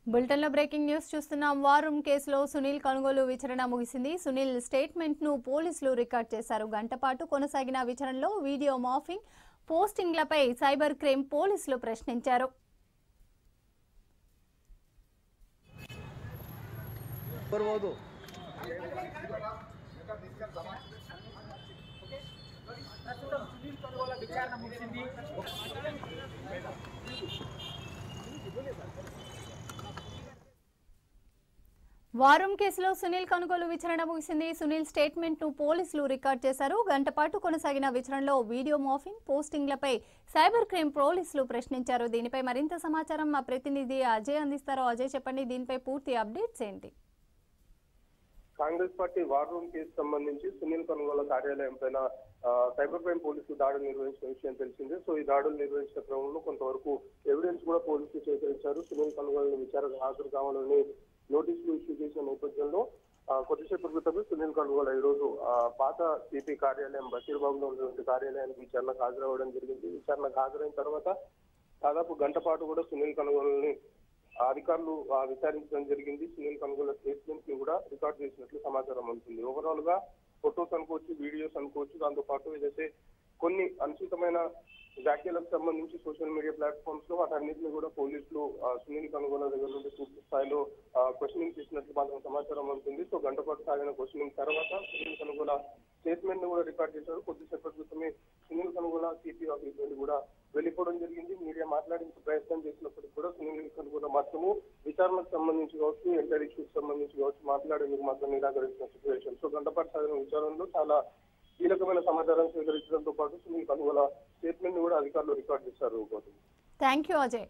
బులెటిన్లో breaking news చూస్తున్నాం వారం కేసులో సునీల్ కొనుగోలు విచారణ ముగిసింది సునీల్ స్టేట్మెంట్ ను పోలీసులు రికార్డ్ చేశారు గంటపాటు కొనసాగిన విచారణలో వీడియో మాఫింగ్ పోస్టింగ్లపై సైబర్ క్రైమ్ పోలీసులు ప్రశ్నించారు ಬರ್ಬೋದು వారం కేసులో సునీల్ కొనుగోలు విచారణ ముగిసింది సునీల్ స్టేట్మెంట్ ను పోలీసులు రికార్డ్ చేశారు గంటపాటు కొనసాగిన విచారణలో వీడియో మాఫింగ్ పోస్టింగ్లపై సైబర్ క్రైమ్ పోలీసులు ప్రశ్నించారు దీనిపై మరింత సమాచారం మా ప్రతినిధి అజయ్ అందిస్తారు అజయ్ చెప్పండి దీనిపై పూర్తి అప్డేట్స్ ఏంటి Congress party war room case సంబంధించి సునీల్ కనుగోల కార్యాలయం పైన ఆ, సైబర్ క్రైమ్ పోలీసులు దాడులు నిర్వహించిన విషయం తెలిసిందే సో ఈ దాడులు నిర్వహించిన క్రమంలో కొంతవరకు ఎవిడెన్స్ కూడా పోలీసులు సేకరించారు సునీల్ కనుగోలు విచారణకు హాజరు కావాలని నోటీసులు ఇష్యూ చేసిన నేపథ్యంలో ఆ, కొద్దిసేపటి క్రితమే సునీల్ కనుగోల ఈ రోజు ఆ, పాత సిపి కార్యాలయం బషీర్బాగ్లో ఉన్నటువంటి కార్యాలయానికి విచారణకు హాజరవ్వడం జరిగింది విచారణకు హాజరైన తర్వాత దాదాపు గంట పాటు కూడా సునీల్ కనుగోలని అధికారులు ఆ, విచారించడం జరిగింది సునీల్ కనుగోల స్టేట్మెంట్ ని కూడా రికార్డ్ చేసినట్లు సమాచారం అందుతుంది ఓవరాల్ గా ఫొటోస్ అనుకోవచ్చు వీడియోస్ అనుకోవచ్చు దాంతో పాటు ఏదైతే కొన్ని అనుచితమైన వ్యాఖ్యలకు సంబంధించి సోషల్ మీడియా ప్లాట్ఫామ్స్ లో వాటన్నిటిని కూడా పోలీసులు ఆ, సునీల్ కనుగోల దగ్గర నుండి పూర్తి స్థాయిలో క్వశ్చనింగ్ చేసినట్లు మాత్రం సమాచారం అందుతుంది సో గంట పాటు సాగిన క్వశ్చనింగ్ తర్వాత సునీల్ కనుగోల స్టేట్మెంట్ ని కూడా రికార్డ్ చేశారు కొద్దిసేపటి క్రితమే సునీల్ కనుగోల సిపి ఆఫీస్ నుండి కూడా వెళ్ళిపోవడం జరిగింది మీడియా మాట్లాడించే ప్రయత్నం చేసినప్పటికీ కూడా సునీల్ కనుగోల మాత్రము విచారణకు సంబంధించి కావచ్చు ఎంటర్ ఇష్యూస్ సంబంధించి కావచ్చు మాట్లాడేందుకు మాత్రం నిరాకరించిన సిచ్యువేషన్ సో గంటపాటు సాగిన విచారణలో చాలా కీలకమైన సమాచారం సేకరించడంతో పాటు సునీల్ కనుగోల స్టేట్మెంట్ ని కూడా అధికారులు రికార్డ్ చేశారు గౌతమ్ థ్యాంక్ యూ అజయ్